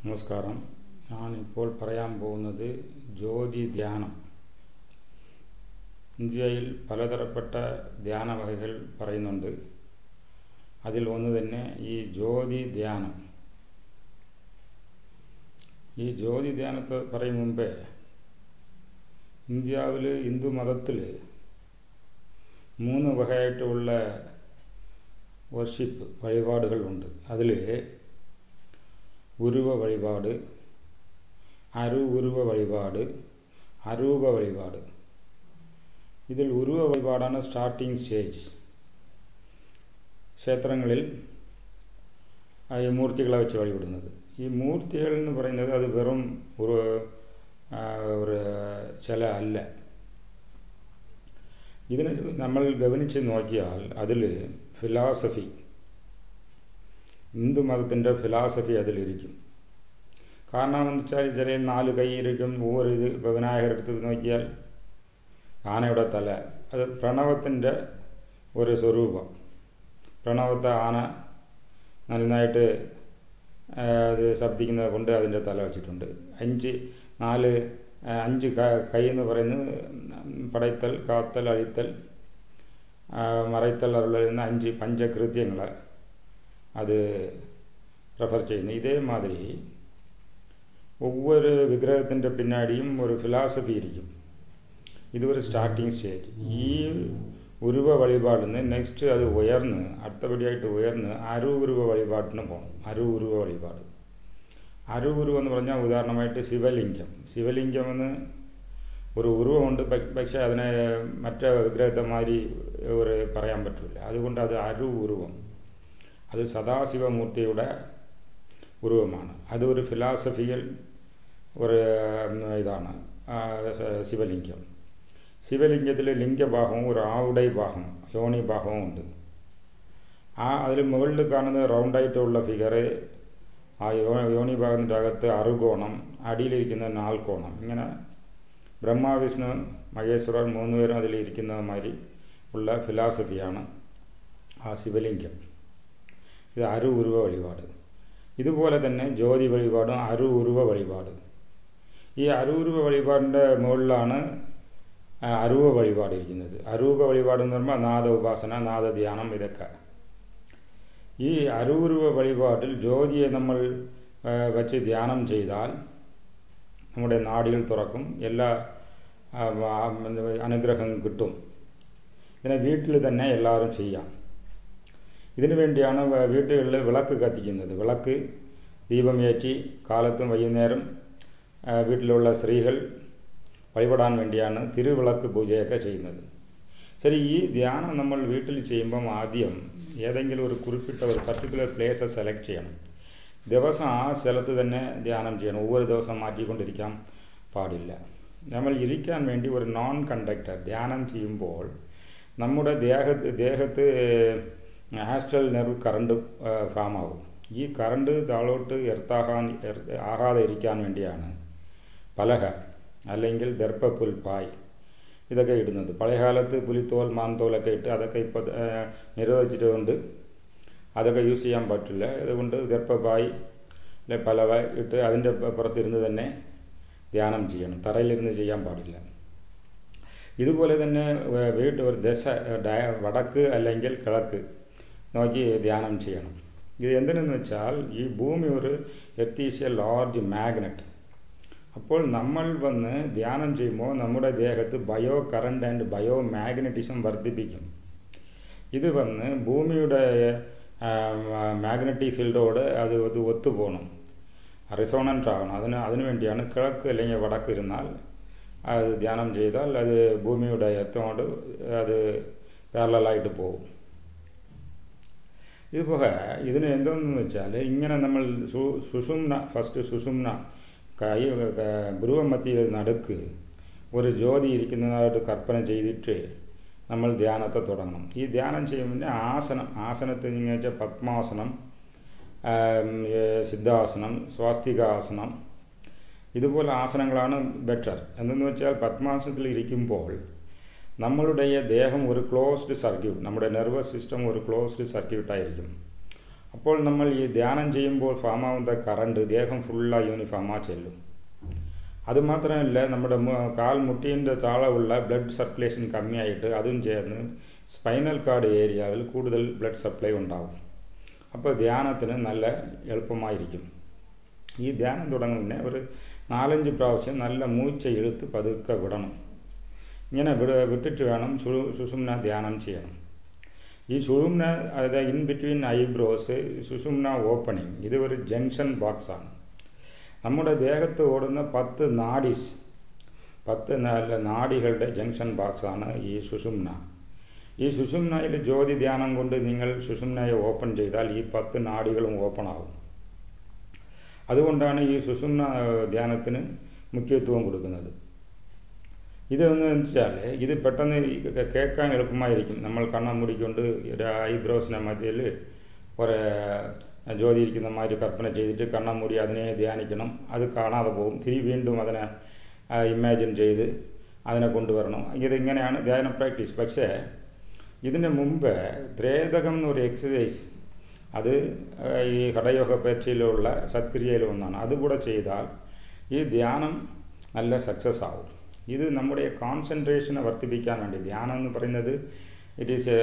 നമസ്കാരം ഞാനിപ്പോൾ പറയാൻ പോകുന്നത് ജ്യോതി ധ്യാനം ഇന്ത്യയിൽ പലതരപ്പെട്ട ധ്യാന വകകൾ പറയുന്നുണ്ട് അതിൽ ഒന്ന് തന്നെ ഈ ജ്യോതി ധ്യാനം ഈ ജ്യോതി ധ്യാനത്തെ പറയും മുമ്പേ ഇന്ത്യാവിൽ ഹിന്ദു മതത്തിൽ മൂന്ന് വകയായിട്ടുള്ള വർഷിപ്പ് വഴിപാടുകളുണ്ട് അതിൽ ഉരുവ വഴിപാട് അരു ഉരുവ വഴിപാട് അരൂപ വഴിപാട് ഇതിൽ ഉരുവ വഴിപാടാണ് സ്റ്റാർട്ടിംഗ് സ്റ്റേജ് ക്ഷേത്രങ്ങളിൽ ഈ മൂർത്തികളെ വെച്ച് വഴിപെടുന്നത് ഈ മൂർത്തികൾ എന്ന് പറയുന്നത് അത് വെറും ഒരു ഒരു ചില അല്ല ഇതിനെ നമ്മൾ ഗവനിച്ച് നോക്കിയാൽ അതിൽ ഫിലോസഫി ഹിന്ദു മതത്തിൻ്റെ ഫിലോസഫി അതിലിരിക്കും കാരണം എന്ന് വെച്ചാൽ ചില നാല് കൈ ഇരിക്കും ഒவ்வொரு ഇത് ഇപ്പോൾ വിനായകർ എടുത്ത് നോക്കിയാൽ ആനയുടെ തല അത് പ്രണവത്തിൻ്റെ ഒരു സ്വരൂപം പ്രണവത്തെ ആന നന്നായിട്ട് അത് ശബ്ദിക്കുന്നത് കൊണ്ട് അതിൻ്റെ തല വെച്ചിട്ടുണ്ട് അഞ്ച് നാല് അഞ്ച് കൈ എന്ന് പറയുന്നത് പടയത്തൽ കാത്തൽ അഴിത്തൽ മറയത്തൽ അരുളുന്ന അഞ്ച് പഞ്ചകൃത്യങ്ങൾ അത് റെഫർ ചെയ്യുന്നു ഇതേമാതിരി ഒവ്വൊരു വിഗ്രഹത്തിൻ്റെ പിന്നാടിയും ഒരു ഫിലോസഫി ഇരിക്കും ഇത് ഒരു സ്റ്റാർട്ടിങ് സ്റ്റേജ് ഈ ഉരുവ വഴിപാടിന്ന് നെക്സ്റ്റ് അത് ഉയർന്ന് അടുത്തപടിയായിട്ട് ഉയർന്ന് അരു ഉരുവ വഴിപാടിന് പോകണം അരു ഉരുവ വഴിപാട് അരു ഉരുവം എന്ന് പറഞ്ഞാൽ ഉദാഹരണമായിട്ട് ശിവലിംഗം ശിവലിംഗം എന്ന് ഒരു ഉരുവമുണ്ട് പക്ഷേ അതിനെ മറ്റേ വിഗ്രഹത്തെ മാതിരി ഒരു പറയാൻ പറ്റില്ല അതുകൊണ്ട് അത് അരു ഉരുവം അത് സദാശിവമൂർത്തിയുടെ ഉരുവമാണ് അത് ഒരു ഫിലോസഫിക്കൽ ഒരു ഇതാണ് ശിവലിംഗം ശിവലിംഗത്തിൽ ലിംഗഭാഗവും ഒരു ആവുടൈ ഭാഗം യോനി ഭാഗവും ഉണ്ട് ആ അതിൽ മുകളിൽ കാണുന്ന റൗണ്ടായിട്ടുള്ള ഫിഗർ ആ യോ യോനി ഭാഗത്തിൻ്റെ അകത്ത് അറുകോണം അടിയിലിരിക്കുന്ന നാൽക്കോണം ഇങ്ങനെ ബ്രഹ്മ വിഷ്ണു മഹേശ്വരൻ മൂന്ന് പേരും അതിലിരിക്കുന്ന മാതിരി ഉള്ള ഫിലോസഫിയാണ് ആ ശിവലിംഗം ഇത് അരു ഉരുവ വഴിപാട് ഇതുപോലെ തന്നെ ജ്യോതി വഴിപാടും അരു ഉരുവ വഴിപാട് ഈ അരൂരുവ വഴിപാടിൻ്റെ മുകളിലാണ് അരൂപ വഴിപാട് ഇരിക്കുന്നത് അരൂപ വഴിപാട് എന്ന് പറയുമ്പോൾ നാദ ഉപാസന നാദ ധ്യാനം ഇതൊക്കെ ഈ അരൂരുവ വഴിപാട്ടിൽ ജ്യോതിയെ നമ്മൾ വച്ച് ധ്യാനം ചെയ്താൽ നമ്മുടെ നാടികൾ തുറക്കും എല്ലാ അനുഗ്രഹം കിട്ടും ഇതിനെ വീട്ടിൽ തന്നെ എല്ലാവരും ചെയ്യാം ഇതിനു വേണ്ടിയാണ് വീടുകളിൽ വിളക്ക് കത്തിക്കുന്നത് വിളക്ക് ദീപമേറ്റി കാലത്തും വൈകുന്നേരം വീട്ടിലുള്ള സ്ത്രീകൾ വഴിപെടാൻ വേണ്ടിയാണ് തിരുവിളക്ക് പൂജയൊക്കെ ചെയ്യുന്നത് ശരി ഈ ധ്യാനം നമ്മൾ വീട്ടിൽ ചെയ്യുമ്പം ആദ്യം ഏതെങ്കിലും ഒരു കുറിപ്പിട്ട ഒരു പർട്ടിക്കുലർ പ്ലേസ് സെലക്ട് ചെയ്യണം ദിവസം ആ സ്ഥലത്ത് തന്നെ ധ്യാനം ചെയ്യണം ഒவ்வொரு ദിവസം മാറ്റിക്കൊണ്ടിരിക്കാൻ പാടില്ല നമ്മൾ ഇരിക്കാൻ വേണ്ടി ഒരു നോൺ കണ്ടക്ടർ ധ്യാനം ചെയ്യുമ്പോൾ നമ്മുടെ ദേഹത്ത് ദേഹത്ത് ആസ്ട്രൽ നെർവ് കറണ്ട് ഫാം ആകും ഈ കറണ്ട് താഴോട്ട് എർത്താകാൻ ആകാതെ ഇരിക്കാൻ വേണ്ടിയാണ് പലക അല്ലെങ്കിൽ ദർപ്പപ്പുൽ പായ് ഇതൊക്കെ ഇടുന്നത് പഴയകാലത്ത് പുലിത്തോൽ മാന്തോലൊക്കെ ഇട്ട് അതൊക്കെ ഇപ്പോൾ നിരോധിച്ചിട്ടുണ്ട് അതൊക്കെ യൂസ് ചെയ്യാൻ പറ്റില്ല അതുകൊണ്ട് ദർപ്പപ്പായ് അല്ലെ പലവ ഇട്ട് അതിൻ്റെ പുറത്തിരുന്ന് തന്നെ ധ്യാനം ചെയ്യണം തറയിലിരുന്ന് ചെയ്യാൻ പാടില്ല ഇതുപോലെ തന്നെ വീട്ട് ഒരു ദശ വടക്ക് അല്ലെങ്കിൽ കിഴക്ക് നോക്കി ധ്യാനം ചെയ്യണം ഇത് എന്തിനെന്ന് വെച്ചാൽ ഈ ഭൂമി ഒരു എത്തീസ് എ ലാർജ് മാഗ്നറ്റ് അപ്പോൾ നമ്മൾ വന്ന് ധ്യാനം ചെയ്യുമ്പോൾ നമ്മുടെ ദേഹത്ത് bio current and bio magnetism വർദ്ധിപ്പിക്കും ഇത് വന്ന് ഭൂമിയുടെ മാഗ്നറ്റിക് ഫീൽഡോട് അത് അത് ഒത്തുപോകണം റിസോണൻ്റ് ആകണം അതിന് അതിനു വേണ്ടിയാണ് കിഴക്ക് അല്ലെങ്കിൽ വടക്ക് ഇരുന്നാൽ അത് ധ്യാനം ചെയ്താൽ അത് ഭൂമിയുടെ എത്തോട് അത് പാരലായിട്ട് പോകും ഇതുപോലെ ഇതിന് എന്തെന്ന് വെച്ചാൽ ഇങ്ങനെ നമ്മൾ സു സുഷുമ്ന ഫസ്റ്റ് സുഷുമ്ന കൈ ബ്രുവമത്തിയിൽ നടുക്ക് ഒരു ജ്യോതി ഇരിക്കുന്നതായിട്ട് കൽപ്പന ചെയ്തിട്ട് നമ്മൾ ധ്യാനത്തെ തുടങ്ങണം ഈ ധ്യാനം ചെയ്യുമ്പോൾ ആസനം ആസനത്തിൽ എന്ന് വെച്ചാൽ പത്മാസനം സിദ്ധാസനം സ്വാസ്തികാസനം ഇതുപോലെ ആസനങ്ങളാണ് ബെറ്റർ എന്തെന്ന് വെച്ചാൽ പത്മാസനത്തിൽ ഇരിക്കുമ്പോൾ നമ്മളുടെ ദേഹം ഒരു ക്ലോസ്ഡ് സർക്യൂട്ട് നമ്മുടെ നെർവസ് സിസ്റ്റം ഒരു ക്ലോസ്ഡ് സർക്യൂട്ടായിരിക്കും അപ്പോൾ നമ്മൾ ഈ ധ്യാനം ചെയ്യുമ്പോൾ ഫാമാവുന്ന കറണ്ട് ദേഹം ഫുള്ളായി യൂണിഫോമാ ചെല്ലും അതുമാത്രമല്ല നമ്മുടെ കാൽ മുട്ടീൻ്റെ താളമുള്ള ബ്ലഡ് സർക്കുലേഷൻ കമ്മിയായിട്ട് അതും ചേർന്ന് സ്പൈനൽ കാർഡ് ഏരിയയിൽ കൂടുതൽ ബ്ലഡ് സപ്ലൈ ഉണ്ടാവും അപ്പോൾ ധ്യാനത്തിന് നല്ല എളുപ്പമായിരിക്കും ഈ ധ്യാനം തുടങ്ങുന്നതിന് ഒരു നാലഞ്ച് പ്രാവശ്യം നല്ല മൂച്ച ഇഴുത്ത് പതുക്കെ വിടണം ഇങ്ങനെ വിട വിട്ടിട്ട് വേണം സു സുഷുമ്ന ധ്യാനം ചെയ്യണം ഈ സുഷുമ്ന അതായത് in between eyebrows Sushumna opening ഇത് ഒരു ജംഗ്ഷൻ ബോക്സാണ് നമ്മുടെ ദേഹത്ത് ഓടുന്ന പത്ത് നാഡീസ് പത്ത് നല്ല നാഡികളുടെ ജംഗ്ഷൻ ബോക്സാണ് ഈ സുഷുമ്ന ഈ സുഷുമ്നയിൽ ജ്യോതി ധ്യാനം കൊണ്ട് നിങ്ങൾ സുഷുമ്നയെ ഓപ്പൺ ചെയ്താൽ ഈ പത്ത് നാഡികളും ഓപ്പൺ ആകും അതുകൊണ്ടാണ് ഈ സുഷുമ്ന ധ്യാനത്തിന് മുഖ്യത്വം കൊടുക്കുന്നത് ഇതെന്ന് വെച്ചാൽ ഇത് പെട്ടെന്ന് കേൾക്കാൻ എളുപ്പമായിരിക്കും നമ്മൾ കണ്ണം മൂടിക്കൊണ്ട് ഒരു ഐബ്രോസിനെ മധ്യയിൽ കുറേ ജ്യോതി ഇരിക്കുന്ന മാതിരി കൽപ്പന ചെയ്തിട്ട് കണ്ണം മൂടി അതിനെ ധ്യാനിക്കണം അത് കാണാതെ പോകും തിരി വീണ്ടും അതിനെ ഇമാജിൻ ചെയ്ത് അതിനെ കൊണ്ടുവരണം ഇതിങ്ങനെയാണ് ധ്യാന പ്രാക്ടീസ് പക്ഷേ ഇതിന് മുമ്പ് ത്രേതകം എന്നൊരു എക്സസൈസ് അത് ഈ ഹഠയോഗ പരീക്ഷയിലുള്ള സത്ക്രിയയിൽ ഒന്നാണ് അതുകൂടെ ചെയ്താൽ ഈ ധ്യാനം നല്ല സക്സസ് ആവും ഇത് നമ്മുടെ കോൺസെൻട്രേഷനെ വർദ്ധിപ്പിക്കാൻ വേണ്ടി ധ്യാനം എന്ന് പറയുന്നത് it is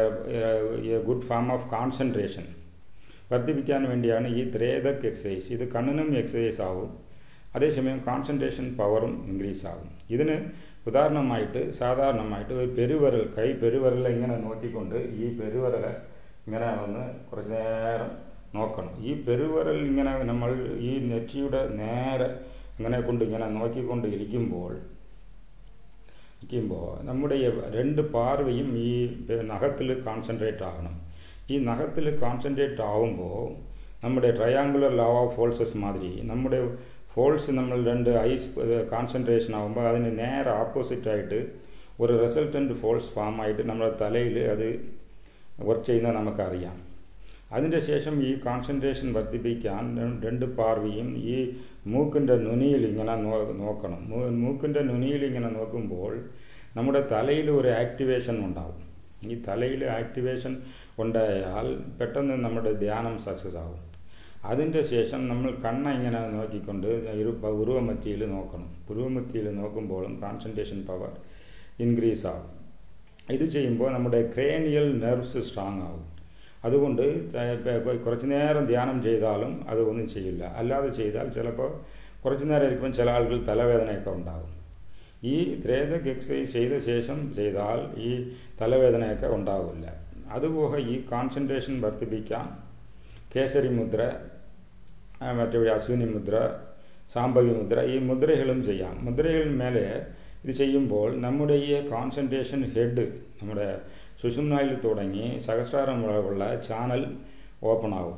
a good form of concentration വർദ്ധിപ്പിക്കാൻ വേണ്ടിയാണ് ഈ ത്രേതക് എക്സസൈസ് ഇത് കണ്ണിനും എക്സസൈസ് ആവും അതേസമയം കോൺസെൻട്രേഷൻ പവറും ഇൻക്രീസ് ആകും ഇതിന് ഉദാഹരണമായിട്ട് സാധാരണമായിട്ട് ഒരു പെരുവിരൽ കൈ പെരുവിരൽ ഇങ്ങനെ നോക്കിക്കൊണ്ട് ഈ പെരുവിരൽ ഇങ്ങനെ ഒന്ന് കുറച്ച് നേരം നോക്കണം ഈ പെരുവിരൽ ഇങ്ങനെ നമ്മൾ ഈ നെറ്റിയുടെ നേരെ ഇങ്ങനെ കൊണ്ട് ഇങ്ങനെ നോക്കിക്കൊണ്ട് ഇരിക്കുമ്പോൾ ഇരിക്കുമ്പോൾ നമ്മുടെ രണ്ട് പാർവയും ഈ നഖത്തിൽ കോൺസെൻട്രേറ്റ് ആകണം ഈ നഖത്തിൽ കോൺസെൻട്രേറ്റ് ആവുമ്പോൾ നമ്മുടെ ട്രയാങ്കുലർ ലവ് ഓഫ് ഫോൾസസ് മാതിരി നമ്മുടെ ഫോൾസ് നമ്മൾ രണ്ട് ഐസ് കോൺസെൻട്രേഷൻ ആകുമ്പോൾ അതിന് നേരെ ഓപ്പോസിറ്റായിട്ട് ഒരു റിസൾട്ടൻ്റ് ഫോൾസ് ഫാം ആയിട്ട് നമ്മുടെ തലയിൽ അത് വർക്ക് ചെയ്യുന്നത് നമുക്കറിയാം അതിൻ്റെ ശേഷം ഈ കോൺസെൻട്രേഷൻ വർദ്ധിപ്പിക്കാൻ രണ്ട് പാർവിയും ഈ മൂക്കിൻ്റെ നുനിയിൽ ഇങ്ങനെ നോ നോക്കണം മൂക്കിൻ്റെ നുനിയിൽ ഇങ്ങനെ നോക്കുമ്പോൾ നമ്മുടെ തലയിൽ ഒരു ആക്ടിവേഷൻ ഉണ്ടാവും ഈ തലയിൽ ആക്ടിവേഷൻ ഉണ്ടായാൽ പെട്ടെന്ന് നമ്മുടെ ധ്യാനം സക്സസ് ആവും അതിൻ്റെ ശേഷം നമ്മൾ കണ്ണ ഇങ്ങനെ നോക്കിക്കൊണ്ട് ഉരുവമത്തിയിൽ നോക്കണം ഉരുവമത്തിയിൽ നോക്കുമ്പോഴും കോൺസെൻട്രേഷൻ പവർ ഇൻക്രീസ് ആവും ഇത് ചെയ്യുമ്പോൾ നമ്മുടെ ക്രേനിയൽ നെർവ്സ് സ്ട്രോങ് ആവും അതുകൊണ്ട് കുറച്ച് നേരം ധ്യാനം ചെയ്താലും അത് ഒന്നും ചെയ്യില്ല അല്ലാതെ ചെയ്താൽ ചിലപ്പോൾ കുറച്ച് നേരം ഇരിക്കുമ്പോൾ ചില ആളുകൾ തലവേദനയൊക്കെ ഉണ്ടാകും ഈ ത്രേതക് എക്സസൈസ് ചെയ്ത ശേഷം ചെയ്താൽ ഈ തലവേദനയൊക്കെ ഉണ്ടാവില്ല അതുപോലെ ഈ കോൺസെൻട്രേഷൻ വർദ്ധിപ്പിക്കാൻ കേസരി മുദ്ര മറ്റേ അശ്വിനി മുദ്ര സാമ്പവി മുദ്ര ഈ മുദ്രകളും ചെയ്യാം മുദ്രകളിൽ മേലെ ഇത് ചെയ്യുമ്പോൾ നമ്മുടെ ഈ കോൺസെൻട്രേഷൻ ഹെഡ് നമ്മുടെ സുഷുമ്നായിൽ തുടങ്ങി സഹസ്രാരം ഉള്ള ചാനൽ ഓപ്പൺ ആവും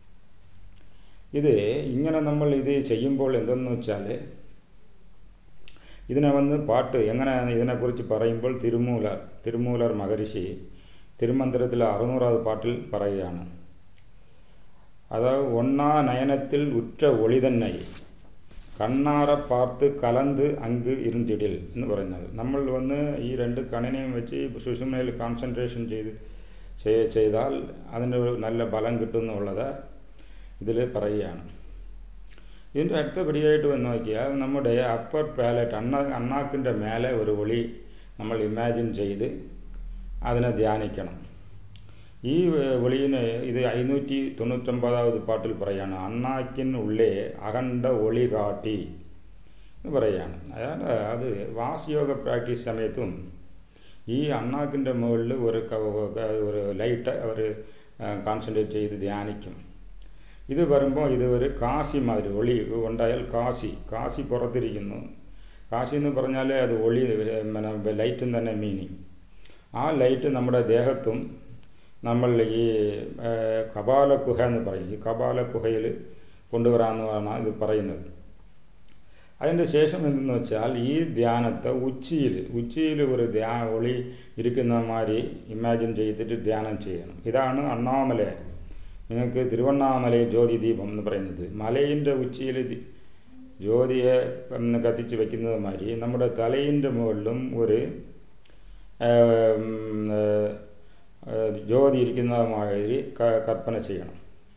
ഇത് ഇങ്ങനെ നമ്മൾ ഇത് ചെയ്യുമ്പോൾ എന്തെന്ന് വെച്ചാൽ ഇതിനെ വന്ന് പാട്ട് എങ്ങനെ ഇതിനെക്കുറിച്ച് പറയുമ്പോൾ തിരുമൂലർ തിരുമൂലർ മഹർഷി തിരുമന്ദിരത്തിലെ അറുന്നൂറാவது പാട്ടിൽ പറയുകയാണ് അതായത് ഒന്നാ നയനത്തിൽ ഉറ്റ ഒളി തന്നെ കണ്ണാറ പാർത്ത് കലന്ത് അങ്ക് ഇരുന്തിടിൽ എന്ന് പറയുന്നത് നമ്മൾ വന്ന് ഈ രണ്ട് കണ്ണിനെയും വെച്ച് സുഷുമനയിൽ കോൺസെൻട്രേഷൻ ചെയ്ത് ചെയ്താൽ അതിന് ഒരു നല്ല ബലം കിട്ടുമെന്നുള്ളത് ഇതിൽ പറയുകയാണ് ഇതിൻ്റെ അടുത്ത പടിയായിട്ട് വന്ന് നോക്കിയാൽ നമ്മുടെ അപ്പർ പാലറ്റ് അണ്ണ അണ്ണാക്കിൻ്റെ മേലെ ഒരു ഒളി നമ്മൾ ഇമാജിൻ ചെയ്ത് അതിനെ ധ്യാനിക്കണം ഈ ഒളിയിന് ഇത് അഞ്ഞൂറ്റി തൊണ്ണൂറ്റൊമ്പതാവത് പാട്ടിൽ പറയാണ് അണ്ണാക്കിനുള്ളേ അകണ്ട ഒളി കാട്ടി എന്ന് പറയാണ് അതായത് അത് വാസയോഗ പ്രാക്ടീസ് സമയത്തും ഈ അണ്ണാക്കിൻ്റെ മുകളിൽ ഒരു ഒരു ലൈറ്റ് അവർ കോൺസെൻട്രേറ്റ് ചെയ്ത് ധ്യാനിക്കും ഇത് വരുമ്പോൾ ഇത് ഒരു കാശി മാതിരി ഒളി ഉണ്ടായാൽ കാശി കാശി പുറത്തിരിക്കുന്നു കാശി എന്ന് പറഞ്ഞാൽ അത് ഒളി പിന്നെ ലൈറ്റും തന്നെ മീനിങ് ആ ലൈറ്റ് നമ്മുടെ ദേഹത്തും നമ്മൾ ഈ കപാല ഗുഹ എന്ന് പറയും ഈ കപാല ഗുഹയിൽ കൊണ്ടുവരാമെന്നാണ് ഇത് പറയുന്നത് അതിൻ്റെ ശേഷം എന്തെന്ന് വെച്ചാൽ ഈ ധ്യാനത്തെ ഉച്ചിയിൽ ഉച്ചിയിൽ ഒരു ധ്യാ ഒളി ഇരിക്കുന്ന മാതിരി ഇമാജിൻ ചെയ്തിട്ട് ധ്യാനം ചെയ്യണം ഇതാണ് അണ്ണാമല നിങ്ങൾക്ക് തിരുവണ്ണാമല ജ്യോതി ദീപം എന്ന് പറയുന്നത് മലയിൻ്റെ ഉച്ചിയിൽ ജ്യോതിയെ കത്തിച്ച് വെക്കുന്നത് മാതിരി നമ്മുടെ തലയിൻ്റെ മുകളിലും ഒരു ജ്യോതി ഇരിക്കുന്ന മാതിരി കൽപ്പന ചെയ്യണം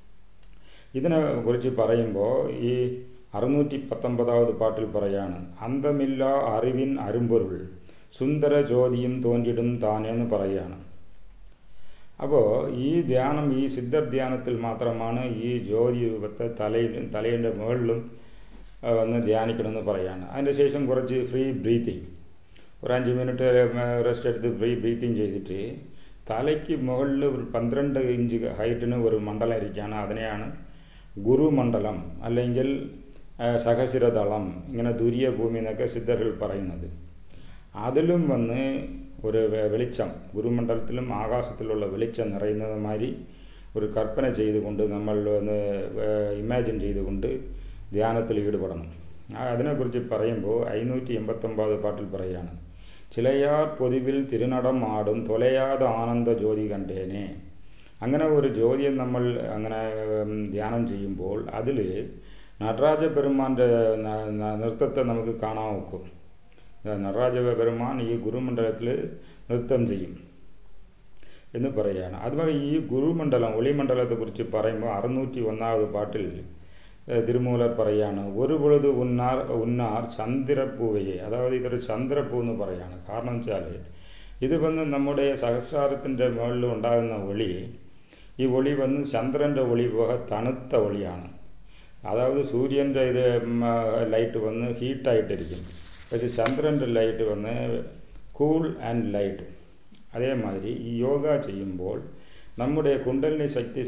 ഇതിനെ കുറിച്ച് പറയുമ്പോൾ ഈ അറുന്നൂറ്റി പത്തൊമ്പതാവത് പാട്ടിൽ പറയാണ് അന്തമില്ല അറിവിൻ അരുമ്പൊരുൾ സുന്ദര ജ്യോതിയും തോന്നിയിടും താനേന്ന് പറയുകയാണ് അപ്പോൾ ഈ ധ്യാനം ഈ സിദ്ധധ്യാനത്തിൽ മാത്രമാണ് ഈ ജ്യോതി രൂപത്തെ തലയിൽ തലയുടെ മുകളിലും വന്ന് ധ്യാനിക്കണമെന്ന് പറയാണ് അതിൻ്റെ ശേഷം കുറച്ച് ഫ്രീ ബ്രീത്തിങ് ഒരു അഞ്ച് മിനിറ്റ് റെസ്റ്റ് എടുത്ത് ഫ്രീ ബ്രീത്തിങ് ചെയ്തിട്ട് തലയ്ക്ക് മുകളിൽ ഒരു പന്ത്രണ്ട് ഇഞ്ച് ഹൈറ്റിന് ഒരു മണ്ഡലം ഇരിക്കുകയാണ് അതിനെയാണ് ഗുരുമണ്ഡലം അല്ലെങ്കിൽ സഹസിരതളം ഇങ്ങനെ ദുരിയ ഭൂമി എന്നൊക്കെ സിദ്ധர்கள் പറയുന്നത് അതിലും വന്ന് ഒരു വെളിച്ചം ഗുരുമണ്ഡലത്തിലും ആകാശത്തിലുള്ള വെളിച്ചം നിറയുന്നത് മാതിരി ഒരു കൽപ്പന ചെയ്തുകൊണ്ട് നമ്മൾ ഒന്ന് ഇമാജിൻ ചെയ്തുകൊണ്ട് ധ്യാനത്തിൽ ഈടുപെടണം അതിനെക്കുറിച്ച് പറയുമ്പോൾ അഞ്ഞൂറ്റി എൺപത്തൊമ്പത് പാട്ടിൽ പറയുകയാണ് ചിലയാർ പൊതുവിൽ തിരുനടം ആടും തൊലയാതെ ആനന്ദ ജ്യോതി കണ്ടേനെ അങ്ങനെ ഒരു ജ്യോതിയെ നമ്മൾ അങ്ങനെ ധ്യാനം ചെയ്യുമ്പോൾ അതിൽ നടരാജ പെരുമാൻ്റെ നൃത്തത്തെ നമുക്ക് കാണാൻ ഒക്കും നടരാജ പെരുമാൻ ഈ ഗുരുമണ്ഡലത്തിൽ നൃത്തം ചെയ്യും എന്ന് പറയുകയാണ് അതുപോലെ ഈ ഗുരുമണ്ഡലം ഒളിമണ്ഡലത്തെക്കുറിച്ച് പറയുമ്പോൾ അറുന്നൂറ്റി ഒന്നാമത് പാട്ടിൽ തിരുമൂലർ പറയാണ് ഒരു പൊഴുത് ഉന്നാർ ഉന്നാർ ചന്ദ്രപ്പൂവയെ അതായത് ഇതൊരു ചന്ദ്രപ്പൂ എന്ന് പറയാണ് കാരണം വെച്ചാൽ ഇത് വന്ന് നമ്മുടെ സഹസ്രാരത്തിൻ്റെ മുകളിൽ ഉണ്ടാകുന്ന ഒളി ഈ ഒളി വന്ന് ചന്ദ്രൻ്റെ ഒളി പോലെ തണുത്ത ഒളിയാണ് അതായത് സൂര്യൻ്റെ ഇത് ലൈറ്റ് വന്ന് ഹീറ്റായിട്ടിരിക്കും പക്ഷേ ചന്ദ്രൻ്റെ ലൈറ്റ് വന്ന് കൂൾ ആൻഡ് ലൈറ്റ് അതേമാതിരി ഈ യോഗ ചെയ്യുമ്പോൾ നമ്മുടെ കുണ്ടലിനി ശക്തി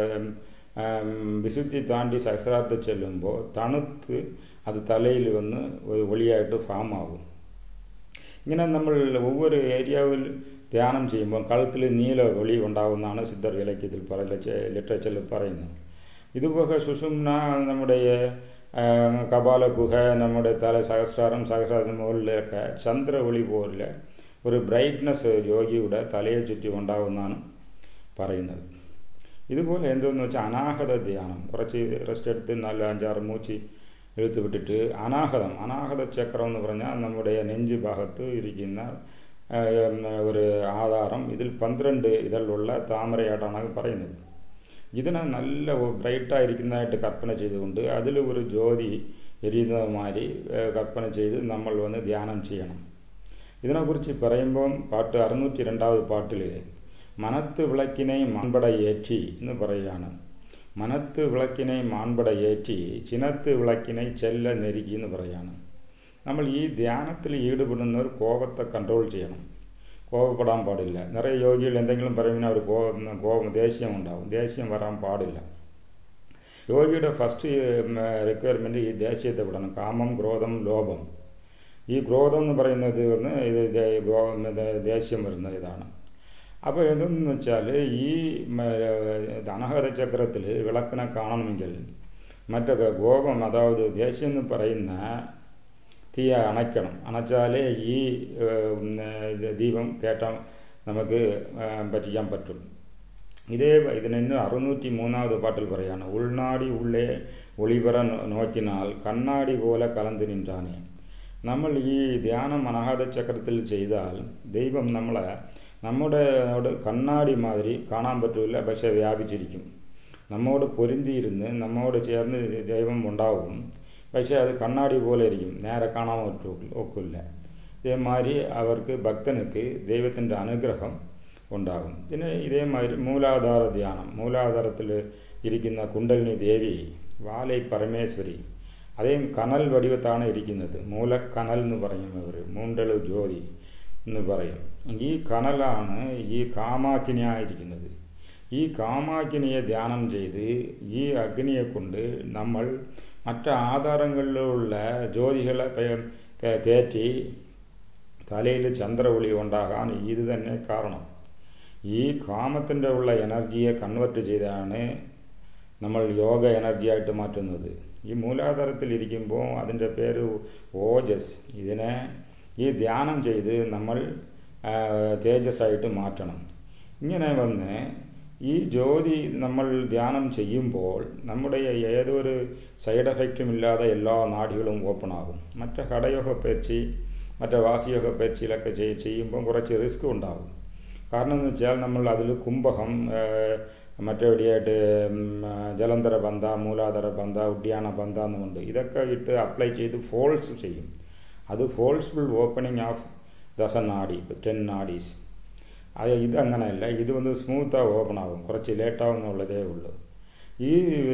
വിശുദ്ധി താണ്ടി സഹസ്രാർത്ഥ ചെല്ലുമ്പോൾ തണുത്ത് അത് തലയിൽ വന്ന് ഒരു ഒളിയായിട്ട് ഫാം ആകും ഇങ്ങനെ നമ്മൾ ഒவ்வொரு ഏരിയാവിൽ ധ്യാനം ചെയ്യുമ്പോൾ കഴുത്തിൽ നീല ഒളി ഉണ്ടാകുന്നതാണ് സിദ്ധർ ഇലക്യത്തിൽ പറ ലിറ്ററേച്ചറിൽ പറയുന്നത് ഇതുപോലെ സുഷുമ്ന നമ്മുടെ കപാല ഗുഹ നമ്മുടെ തല സഹസ്രാരം സഹസ്രാരത്തിന് മുകളിലൊക്കെ ചന്ദ്ര ഒളി പോലെ ഒരു ബ്രൈറ്റ്നസ് യോഗിയുടെ തലയെ ചുറ്റി ഉണ്ടാകുന്നതാണ് പറയുന്നത് ഇതുപോലെ എന്തോന്ന് വെച്ചാൽ അനാഹത ധ്യാനം കുറച്ച് റെസ്റ്റ് എടുത്ത് നല്ല അഞ്ചാറ് മൂച്ചി എഴുത്ത് വിട്ടിട്ട് അനാഹതം അനാഹത ചക്രം എന്ന് പറഞ്ഞാൽ നമ്മുടെ നെഞ്ച് ഭാഗത്ത് ഇരിക്കുന്ന ഒരു ആധാരം ഇതിൽ പന്ത്രണ്ട് ഇതിലുള്ള താമരയായിട്ടാണ് പറയുന്നത് ഇതിനെ നല്ല ബ്രൈറ്റായിരിക്കുന്നതായിട്ട് കൽപ്പന ചെയ്തുകൊണ്ട് അതിൽ ഒരു ജ്യോതി എരിയുന്നതുമാതിരി കൽപ്പന ചെയ്ത് നമ്മൾ വന്ന് ധ്യാനം ചെയ്യണം ഇതിനെക്കുറിച്ച് പറയുമ്പം പാട്ട് അറുന്നൂറ്റി രണ്ടാമത് പാട്ടിൽ മനത്ത് വിളക്കിനെ മാൻപട ഏറ്റി എന്ന് പറയുകയാണ് മനത്ത് വിളക്കിനെ മാൻപട ഏറ്റി ചിനത്ത് വിളക്കിനെ ചെല്ല നെരുകി എന്ന് പറയുകയാണ് നമ്മൾ ഈ ധ്യാനത്തിൽ ഈടുപെടുന്നവർ കോപത്തെ കൺട്രോൾ ചെയ്യണം കോപപ്പെടാൻ പാടില്ല നിറയെ യോഗികൾ എന്തെങ്കിലും പറയുമ്പോൾ അവർ കോപം കോപം ദേഷ്യം ഉണ്ടാവും ദേഷ്യം വരാൻ പാടില്ല യോഗിയുടെ ഫസ്റ്റ് റിക്വയർമെൻറ്റ് ഈ ദേഷ്യത്തെ വിടണം കാമം ക്രോധം ലോഭം ഈ ക്രോധം എന്ന് പറയുന്നത് വന്ന് ഇത് ദേഷ്യം വരുന്ന ഇതാണ് അപ്പോൾ എന്തെന്ന് വെച്ചാൽ ഈ ധനഹര ചക്രത്തിൽ വിളക്കിനെ കാണണമെങ്കിൽ മറ്റൊക്കെ കോപം അതായത് ദേഷ്യം എന്ന് പറയുന്ന തീ അണയ്ക്കണം അണച്ചാലേ ഈ ദീപം കേട്ടാൽ നമുക്ക് പറ്റിക്കാൻ പറ്റും ഇതേ ഇതിന് അറുന്നൂറ്റി മൂന്നാമത് പാട്ടിൽ പറയാണ് ഉൾനാടി ഉള്ളേ ഒളിവറ നോക്കിനാൽ കണ്ണാടി പോലെ കലന്തു നിன்றானே നമ്മൾ ഈ ധ്യാനം അനാഹത ചക്രത്തിൽ ചെയ്താൽ ദൈവം നമ്മളെ നമ്മുടെ കണ്ണാടി മാതിരി കാണാൻ പറ്റില്ല പക്ഷെ വ്യാപിച്ചിരിക്കും നമ്മോട് പൊരുന്തിയിരുന്ന് നമ്മോട് ചേർന്ന് ദൈവം ഉണ്ടാവും പക്ഷേ അത് കണ്ണാടി പോലെ ഇരിക്കും നേരെ കാണാൻ പറ്റൂ ഒക്കില്ല ഇതേമാതിരി അവർക്ക് ഭക്തനുക്ക് ദൈവത്തിൻ്റെ അനുഗ്രഹം ഉണ്ടാകും പിന്നെ ഇതേമാതിരി മൂലാധാര ധ്യാനം മൂലാധാരത്തിൽ ഇരിക്കുന്ന കുണ്ടലിനി ദേവി വാലൈ പരമേശ്വരി അതേ കനൽ വടിവത്താണ് ഇരിക്കുന്നത് മൂലക്കനൽ എന്ന് പറയും അവർ മൂണ്ടളു ജ്യോതി എന്ന് പറയും ഈ കനലാണ് ഈ കാമാക്കിനിയായിരിക്കുന്നത് ഈ കാമാക്കിനിയെ ധ്യാനം ചെയ്ത് ഈ അഗ്നിയെ കൊണ്ട് നമ്മൾ മറ്റ് ആധാരങ്ങളിലുള്ള ജ്യോതികളെ കയറ്റി തലയിൽ ചന്ദ്രവിളി ഉണ്ടാകാൻ ഇത് തന്നെ കാരണം ഈ കാമത്തിൻ്റെ ഉള്ള എനർജിയെ കൺവെർട്ട് ചെയ്താണ് നമ്മൾ യോഗ എനർജിയായിട്ട് മാറ്റുന്നത് ഈ മൂലാധാരത്തിൽ ഇരിക്കുമ്പോൾ അതിൻ്റെ പേര് ഓജസ് ഇതിനെ ഈ ധ്യാനം ചെയ്ത് നമ്മൾ തേജസ്സായിട്ട് മാറ്റണം ഇങ്ങനെ വന്ന് ഈ ജ്യോതി നമ്മൾ ധ്യാനം ചെയ്യുമ്പോൾ നമ്മുടെ ഏതൊരു സൈഡ് എഫക്റ്റും ഇല്ലാതെ എല്ലാ നാടികളും ഓപ്പൺ ആകും മറ്റേ ഹടയോഗ പരീക്ഷ മറ്റേ വാസിയോഗ പരീക്ഷയിലൊക്കെ ചെയ്യുമ്പോൾ കുറച്ച് റിസ്ക് ഉണ്ടാകും കാരണം എന്ന് വെച്ചാൽ നമ്മൾ അതിൽ കുംഭകം മറ്റെവിടെയായിട്ട് ജലന്ധര ബന്ധ മൂലാധാര ബന്ധ ഉഡ്യാന ബന്ധ എന്നുമുണ്ട് ഇതൊക്കെ ഇട്ട് അപ്ലൈ ചെയ്ത് ഫോൾസ് ചെയ്യും അത് ഫോൾസ്ഫുൾ ഓപ്പണിംഗ് ഓഫ് ദസ നാഡി ടെൻ നാഡീസ് അത് ഇതങ്ങനെയല്ല ഇത് വന്ന് സ്മൂത്താണ് ഓപ്പൺ ആകും കുറച്ച് ലേറ്റാവും എന്നുള്ളതേ ഉള്ളൂ ഈ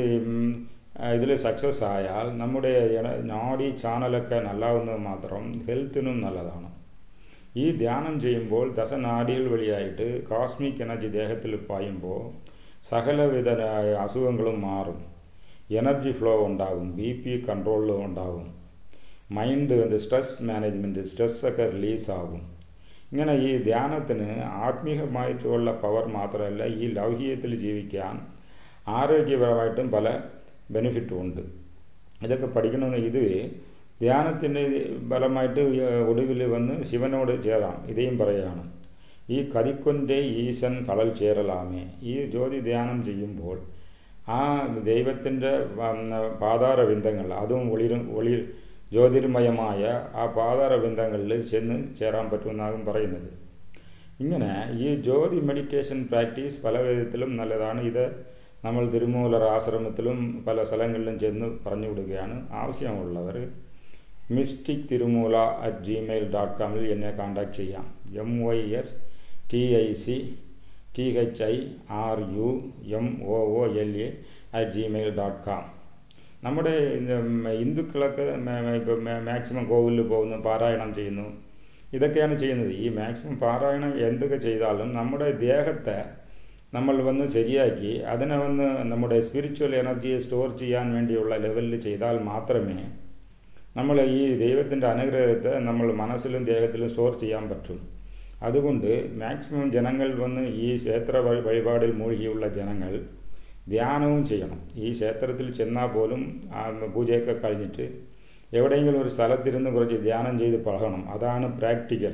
ഇതിൽ സക്സസ് ആയാൽ നമ്മുടെ നാഡി ചാനലൊക്കെ നല്ലാവുന്നത് മാത്രം ഹെൽത്തിനും നല്ലതാണ് ഈ ധ്യാനം ചെയ്യുമ്പോൾ ദശനാഡികൾ വഴിയായിട്ട് കോസ്മിക് എനർജി ദേഹത്തിൽ പായുമ്പോൾ സകലവിധ അസുഖങ്ങളും മാറും എനർജി ഫ്ലോ ഉണ്ടാകും ബി പി കൺട്രോളിലും ഉണ്ടാകും മൈൻഡ് வந்து സ്ട്രെസ് മാനേജ്മെൻറ്റ് സ്ട്രെസ്സൊക്കെ റിലീസാകും ഇങ്ങനെ ഈ ധ്യാനത്തിന് ആത്മീയമായിട്ടുള്ള പവർ മാത്രമല്ല ഈ ലൗകികത്തിൽ ജീവിക്കാൻ ആരോഗ്യപരമായിട്ടും പല ബെനിഫിറ്റും ഉണ്ട് ഇതൊക്കെ പഠിക്കണമെന്ന് ഇത് ധ്യാനത്തിൻ്റെ ഫലമായിട്ട് ഒടുവിൽ വന്ന് ശിവനോട് ചേരാം ഇതേയും പറയുകയാണ് ഈ കതിക്കൊൻ്റെ ഈശൻ കളൽ ചേരലാമേ ഈ ജ്യോതി ധ്യാനം ചെയ്യുമ്പോൾ ആ ദൈവത്തിൻ്റെ പാതാരവിന്ദങ്ങൾ അതും ഒളിരും ഒളി ജ്യോതിർമയമായ ആ പാതാരവിന്ദങ്ങളിൽ ചെന്ന് ചേരാൻ പറ്റുമെന്നാകും പറയുന്നത് ഇങ്ങനെ ഈ ജ്യോതി മെഡിറ്റേഷൻ പ്രാക്ടീസ് പല വിധത്തിലും നല്ലതാണ് ഇത് നമ്മൾ തിരുമൂലർ ആശ്രമത്തിലും പല സ്ഥലങ്ങളിലും ചെന്ന് പറഞ്ഞു കൊടുക്കുകയാണ് ആവശ്യമുള്ളവർ mystic Thirumoola at Gmail dot കോമിൽ എന്നെ കോൺടാക്ട് ചെയ്യാം M Y S T I C T H I R U M O O L A at Gmail dot com നമ്മുടെ ഹിന്ദുക്കളൊക്കെ ഇപ്പം മാക്സിമം കോവിലിൽ പോകുന്നു പാരായണം ചെയ്യുന്നു ഇതൊക്കെയാണ് ചെയ്യുന്നത് ഈ മാക്സിമം പാരായണം എന്തൊക്കെ ചെയ്താലും നമ്മുടെ ദേഹത്തെ നമ്മൾ വന്ന് ശരിയാക്കി അതിനെ വന്ന് നമ്മുടെ സ്പിരിച്വൽ എനർജിയെ സ്റ്റോർ ചെയ്യാൻ വേണ്ടിയുള്ള ലെവലിൽ ചെയ്താൽ മാത്രമേ നമ്മൾ ഈ ദൈവത്തിൻ്റെ അനുഗ്രഹത്തെ നമ്മൾ മനസ്സിലും ദേഹത്തിലും സ്റ്റോർ ചെയ്യാൻ പറ്റും അതുകൊണ്ട് മാക്സിമം ജനങ്ങൾ വന്ന് ഈ ക്ഷേത്ര വഴിപാടിൽ മൂழ்കിയുള്ള ജനങ്ങൾ ധ്യാനവും ചെയ്യണം ഈ ക്ഷേത്രത്തിൽ ചെന്നാൽ പോലും പൂജയൊക്കെ കഴിഞ്ഞിട്ട് എവിടെയെങ്കിലും ഒരു സ്ഥലത്തിരുന്ന് കുറച്ച് ധ്യാനം ചെയ്ത് പഴകണം അതാണ് പ്രാക്ടിക്കൽ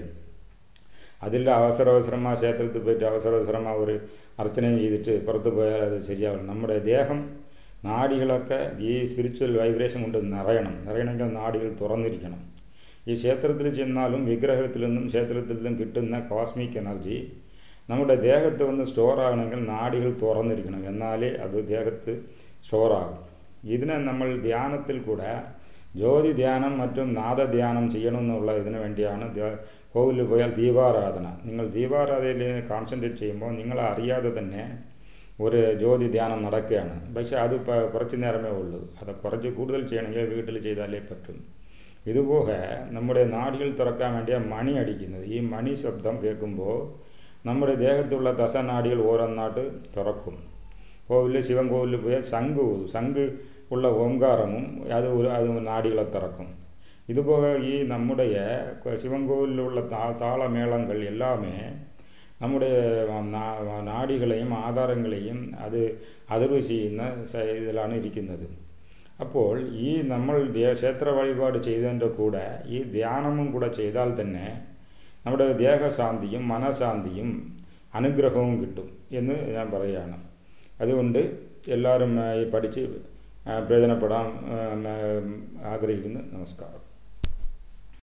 അതിൽ അവസര അവസരമാ ക്ഷേത്രത്തിൽ പോയിട്ട് അവസര അവസരമാ ഒരു അർച്ചനയും ചെയ്തിട്ട് പുറത്ത് പോയാൽ അത് ശരിയാവില്ല നമ്മുടെ ദേഹം നാടികളൊക്കെ ഈ സ്പിരിച്വൽ വൈബ്രേഷൻ കൊണ്ട് നിറയണം നിറയണമെങ്കിൽ നാടികൾ തുറന്നിരിക്കണം ഈ ക്ഷേത്രത്തിൽ ചെന്നാലും വിഗ്രഹത്തിൽ നിന്നും ക്ഷേത്രത്തിൽ നിന്നും കിട്ടുന്ന കോസ്മിക് എനർജി നമ്മുടെ ദേഹത്ത് വന്ന് സ്റ്റോർ ആകണമെങ്കിൽ നാടികൾ തുറന്നിരിക്കണം എന്നാലേ അത് ദേഹത്ത് സ്റ്റോറാകും ഇതിനെ നമ്മൾ ധ്യാനത്തിൽ കൂടെ ജ്യോതി ധ്യാനം മറ്റും നാദധ്യാനം ചെയ്യണമെന്നുള്ള ഇതിനു വേണ്ടിയാണ് കോവിലിൽ പോയാൽ ദീപാരാധന നിങ്ങൾ ദീപാരാധനയിൽ കോൺസെൻട്രേറ്റ് ചെയ്യുമ്പോൾ നിങ്ങൾ അറിയാതെ തന്നെ ഒരു ജ്യോതി ധ്യാനം നടക്കുകയാണ് പക്ഷെ അത് കുറച്ച് നേരമേ ഉള്ളൂ അത് കുറച്ച് കൂടുതൽ ചെയ്യണമെങ്കിൽ വീട്ടിൽ ചെയ്താലേ പറ്റും ഇതുപോലെ നമ്മുടെ നാടികൾ തുറക്കാൻ വേണ്ടിയ മണി അടിക്കുന്നത് ഈ മണി ശബ്ദം കേൾക്കുമ്പോൾ നമ്മുടെ ദേഹത്തുള്ള ദശനാടികൾ ഓരോന്നായിട്ട് തുറക്കും കോവിലിൽ ശിവൻ കോവിലിൽ പോയാൽ ശംഖ് ശംഖ് ഉള്ള ഓംകാരമും അത് ഒരു അത് നാടികളെ തുറക്കും ഇതുപോലെ ഈ നമ്മുടെ ശിവൻ കോവിലുള്ള താ താളമേളങ്ങൾ എല്ലാമേ നമ്മുടെ നാടികളെയും ആധാരങ്ങളെയും അത് അതിർവ് ചെയ്യുന്ന ഇതിലാണ് ഇരിക്കുന്നത് അപ്പോൾ ഈ നമ്മൾ ക്ഷേത്ര വഴിപാട് ചെയ്തതിൻ്റെ കൂടെ ഈ ധ്യാനവും കൂടെ ചെയ്താൽ തന്നെ നമ്മുടെ ദേഹശാന്തിയും മനഃശാന്തിയും അനുഗ്രഹവും കിട്ടും എന്ന് ഞാൻ പറയുകയാണ് അതുകൊണ്ട് എല്ലാവരും ഈ പഠിച്ച് പ്രയോജനപ്പെടാൻ ആഗ്രഹിക്കുന്നു നമസ്കാരം